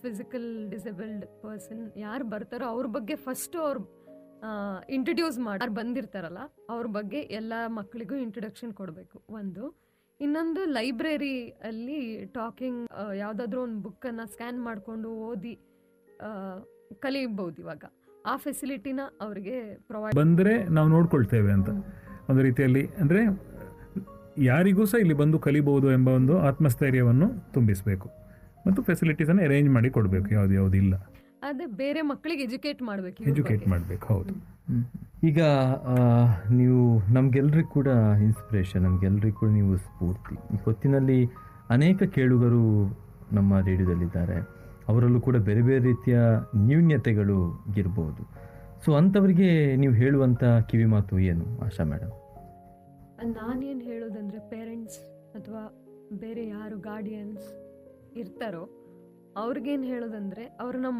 physical disabled person ಯಾರು ಬರ್ತಾರೋ ಅವ್ರ ಬಗ್ಗೆ ಫಸ್ಟು ಅವ್ರು ಇಂಟ್ರಡ್ಯೂಸ್ ಮಾಡಿ ಯಾರು ಬಂದಿರ್ತಾರಲ್ಲ ಅವ್ರ ಬಗ್ಗೆ ಎಲ್ಲ ಮಕ್ಕಳಿಗೂ ಇಂಟ್ರಡಕ್ಷನ್ ಕೊಡಬೇಕು ಒಂದು ಇನ್ನೊಂದು ಲೈಬ್ರರಿ ಅಲ್ಲಿ ಟಾಕಿಂಗ್ ಯಾವುದಾದ್ರೂ ಒಂದು ಬುಕ್ಕನ್ನು ಸ್ಕ್ಯಾನ್ ಮಾಡಿಕೊಂಡು ಓದಿ ಆ, ಕಲಿಬಹುದು ಇವಾಗ ಆ ಫೆಸಿಲಿಟಿನ ಅವ್ರಿಗೆ ಪ್ರೊವೈಡ್ ಬಂದರೆ ನಾವು ನೋಡ್ಕೊಳ್ತೇವೆ ಅಂತ ಒಂದು ರೀತಿಯಲ್ಲಿ ಅಂದರೆ ಯಾರಿಗೂ ಸಹ ಇಲ್ಲಿ ಬಂದು ಕಲಿಬಹುದು ಎಂಬ ಒಂದು ಆತ್ಮಸ್ಥೈರ್ಯವನ್ನು ತುಂಬಿಸಬೇಕು ಮತ್ತು ಫೆಸಿಲಿಟೀಸನ್ನು ಅರೇಂಜ್ ಮಾಡಿ ಕೊಡಬೇಕು ಯಾವುದು ಯಾವುದು ಇಲ್ಲ ಅದೇ ಬೇರೆ ಮಕ್ಕಳಿಗೆ ಎಜುಕೇಟ್ ಮಾಡಬೇಕು ಎಜುಕೇಟ್ ಮಾಡಬೇಕು ಹೌದು ಈಗ ಆ, ನೀವು ನಮಗೆಲ್ರಿಗೂ ಕೂಡ ಇನ್ಸ್ಪಿರೇಷನ್ ನಮಗೆಲ್ರಿಗೂ ಕೂಡ ನೀವು ಸ್ಫೂರ್ತಿ ಈ ಹೊತ್ತಿನಲ್ಲಿ ಅನೇಕ ಕೇಳುಗರು ನಮ್ಮ ರೇಡಿಯೋದಲ್ಲಿದ್ದಾರೆ ಅವರಲ್ಲೂ ಕೂಡ ಬೇರೆ ಬೇರೆ ರೀತಿಯ ನ್ಯೂನ್ಯತೆಗಳು ಇರ್ಬೋದು ಸೊ ಅಂಥವರಿಗೆ ನೀವು ಹೇಳುವಂಥ ಕಿವಿ ಮಾತು ಏನು ಆಶಾ ಮೇಡಮ್ ನಾನೇನು ಹೇಳೋದಂದ್ರೆ ಪೇರೆಂಟ್ಸ್ ಅಥವಾ ಬೇರೆ ಯಾರು ಗಾರ್ಡಿಯನ್ಸ್ ಇರ್ತಾರೋ ಅವ್ರಿಗೇನು ಹೇಳೋದಂದ್ರೆ ಅವ್ರನ್ನ